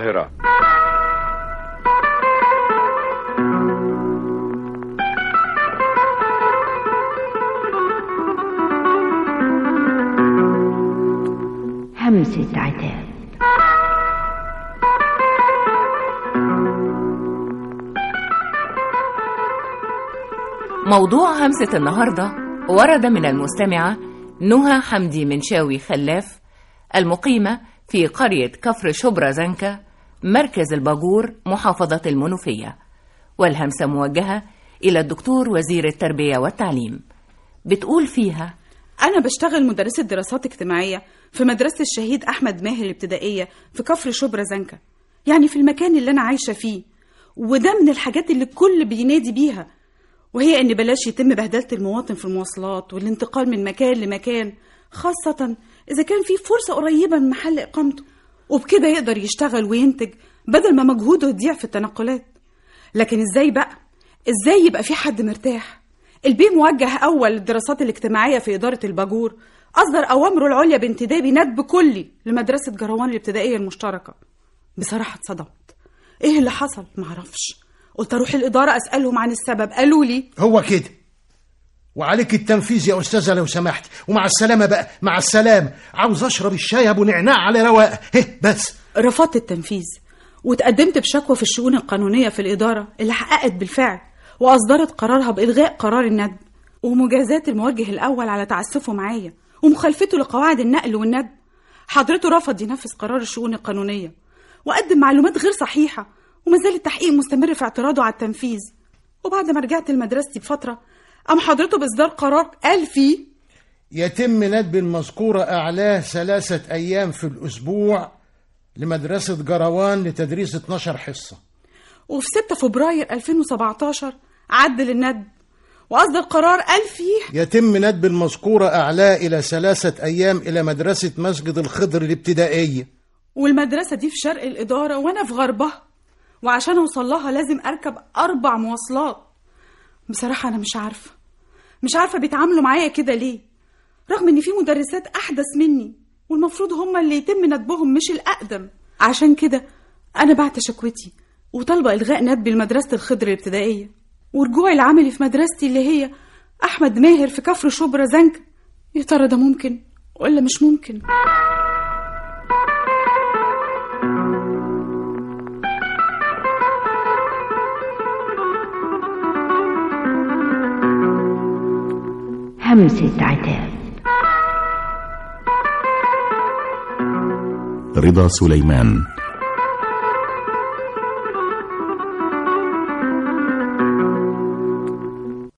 القاهرة همسة عتاب موضوع همسة النهاردة ورد من المستمعة نهى حمدي منشاوي خلاف المقيمة في قرية كفر شبرا زنكة مركز الباجور محافظة المنوفية والهمسة موجهة إلى الدكتور وزير التربية والتعليم بتقول فيها أنا بشتغل مدرسة دراسات اجتماعية في مدرسة الشهيد أحمد ماهر الابتدائية في كفر شبرا زنكة يعني في المكان اللي أنا عايشة فيه وده من الحاجات اللي الكل بينادي بيها وهي إن بلاش يتم بهدلة المواطن في المواصلات والانتقال من مكان لمكان خاصة إذا كان في فرصة قريبة من محل إقامته وبكده يقدر يشتغل وينتج بدل ما مجهوده يضيع في التنقلات لكن إزاي بقى؟ إزاي يبقى في حد مرتاح؟ البيه موجه أول للدراسات الاجتماعية في إدارة الباجور أصدر أوامره العليا بانتداب ندب كلي لمدرسة جروان الابتدائية المشتركة بصراحة اتصدمت إيه اللي حصل؟ معرفش قلت أروح الإدارة أسألهم عن السبب قالوا لي هو كده وعليك التنفيذ يا أستاذة لو سمحت ومع السلامة بقى مع السلامة عاوز أشرب الشاي أبو نعناع على رواقة هه بس رفضت التنفيذ وتقدمت بشكوى في الشؤون القانونية في الإدارة اللي حققت بالفعل وأصدرت قرارها بإلغاء قرار الندب ومجازاة الموجه الأول على تعسفه معايا ومخالفته لقواعد النقل والندب حضرته رفض ينفذ قرار الشؤون القانونية وقدم معلومات غير صحيحة وما زال التحقيق مستمر في اعتراضه على التنفيذ وبعد ما رجعت لمدرستي بفترة قام حضرته بإصدار قرار قال فيه يتم ندب المذكورة أعلاه ثلاثة أيام في الأسبوع لمدرسة جروان لتدريس 12 حصة وفي 6 فبراير 2017 عدل الندب وأصدر قرار قال فيه يتم ندب المذكورة أعلاه إلى ثلاثة أيام إلى مدرسة مسجد الخضر الابتدائية والمدرسة دي في شرق الإدارة وأنا في غربها وعشان أوصل لها لازم أركب أربع مواصلات بصراحة أنا مش عارفة مش عارفة بيتعاملوا معايا كده ليه رغم إن في مدرسات أحدث مني والمفروض هما اللي يتم ندبهم مش الأقدم عشان كده أنا بعت شكوتي وطالبة إلغاء ندب لمدرسة الخضر الابتدائية ورجوعي العملي في مدرستي اللي هي أحمد ماهر في كفر شبرا زنك يا ترى ده ممكن ولا مش ممكن همسة عتاب رضا سليمان